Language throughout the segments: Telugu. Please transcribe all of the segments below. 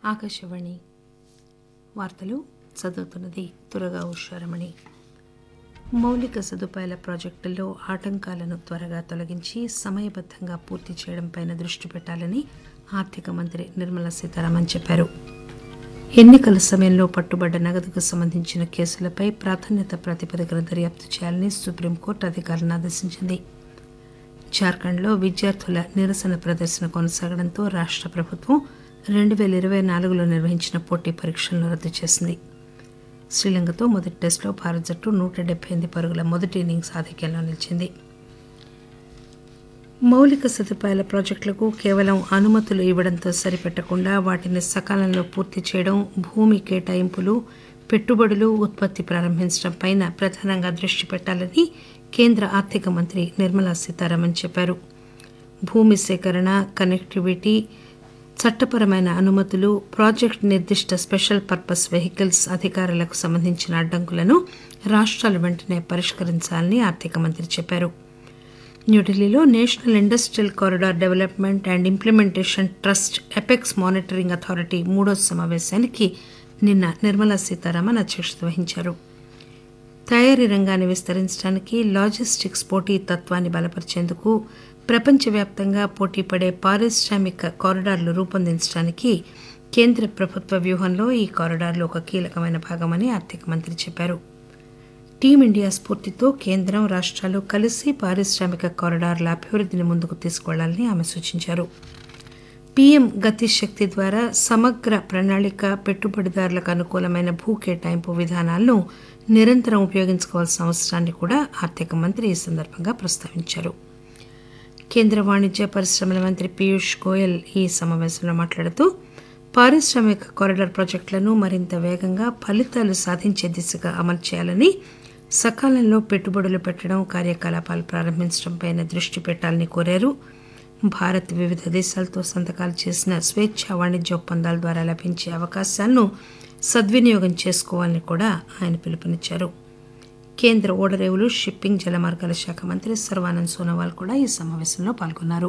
ఆకాశవాణి వార్తలు చదువుతున్నది తురగా ఉషారమణి మౌలిక సదుపాయాల ప్రాజెక్టుల్లో ఆటంకాలను త్వరగా తొలగించి సమయబద్దంగా పూర్తి చేయడంపై దృష్టి పెట్టాలని ఆర్థిక మంత్రి నిర్మలా సీతారామన్ చెప్పారు ఎన్నికల సమయంలో పట్టుబడ్డ నగదుకు సంబంధించిన కేసులపై ప్రాధాన్యత ప్రాతిపదికన దర్యాప్తు చేయాలని సుప్రీంకోర్టు అధికారులను ఆదేశించింది జార్ఖండ్లో విద్యార్థుల నిరసన ప్రదర్శన కొనసాగడంతో రాష్ట్ర ప్రభుత్వం రెండు పేల ఇరవై నాలుగులో నిర్వహించిన పోటీ పరీక్షలను రద్దు చేసింది శ్రీలంకతో మొదటి టెస్టులో భారత జట్టు నూట డెబ్బై ఎనిమిది పరుగుల మొదటి ఇన్నింగ్స్ ఆధిక్యంలో నిలిచింది మౌలిక సదుపాయాల ప్రాజెక్టులకు కేవలం అనుమతులు ఇవ్వడంతో సరిపెట్టకుండా వాటిని సకాలంలో పూర్తి చేయడం భూమి కేటాయింపులు పెట్టుబడులు ఉత్పత్తి ప్రారంభించడంపై ప్రధానంగా దృష్టి పెట్టాలని కేంద్ర ఆర్థిక మంత్రి నిర్మలా సీతారామన్ చెప్పారు భూమి సేకరణ కనెక్టివిటీ చట్టపరమైన అనుమతులు ప్రాజెక్ట్ నిర్దిష్ట స్పెషల్ పర్పస్ వెహికల్స్ అధికారులకు సంబంధించిన అడ్డంకులను రాష్ట్రాలు వెంటనే పరిష్కరించాలని ఆర్థిక మంత్రి చెప్పారు న్యూఢిల్లీలో national industrial corridor development and implementation trust apex monitoring authority మూడో సమావేశానికి నిన్న నిర్మలా సీతారామన్ అధ్యక్షత వహించారు తయారీ రంగాన్ని విస్తరించడానికి లాజిస్టిక్స్ పోటీ తత్వాన్ని బలపరిచేందుకు ప్రపంచవ్యాప్తంగా పోటీపడే పారిశ్రామిక కారిడార్లు రూపొందించడానికి కేంద్ర ప్రభుత్వ వ్యూహంలో ఈ కారిడార్లు ఒక కీలకమైన భాగమని ఆర్థిక మంత్రి చెప్పారు టీమిండియా స్ఫూర్తితో కేంద్రం రాష్ట్రాలు కలిసి పారిశ్రామిక కారిడార్ల అభివృద్ధిని ముందుకు తీసుకువెళ్లాలని ఆమె సూచించారు పీఎం గతి శక్తి ద్వారా సమగ్ర ప్రణాళిక పెట్టుబడిదారులకు అనుకూలమైన భూ కేటాయింపు విధానాలను నిరంతరం ఉపయోగించుకోవాల్సిన అవసరాన్ని కూడా ఆర్థిక మంత్రి ఈ సందర్భంగా ప్రస్తావించారు కేంద్ర వాణిజ్య పరిశ్రమల మంత్రి పీయూష్ గోయల్ ఈ సమావేశంలో మాట్లాడుతూ పారిశ్రామిక కారిడార్ ప్రాజెక్టులను మరింత వేగంగా ఫలితాలు సాధించే దిశగా అమలు చేయాలని సకాలంలో పెట్టుబడులు పెట్టడం కార్యకలాపాలు ప్రారంభించడంపై దృష్టి పెట్టాలని కోరారు భారత్ వివిధ దేశాలతో సంతకాలు చేసిన స్వేచ్ఛ వాణిజ్య ఒప్పందాల ద్వారా లభించే అవకాశాలను సద్వినియోగం చేసుకోవాలని కూడా ఆయన పిలుపునిచ్చారు కేంద్ర ఓడరేవులు షిప్పింగ్ జలమార్గాల శాఖ మంత్రి సర్వానంద్ సోనోవాల్ కూడా ఈ సమావేశంలో పాల్గొన్నారు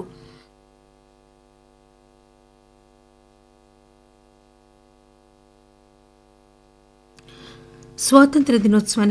స్వాతంత్ర దినోత్సవాన్ని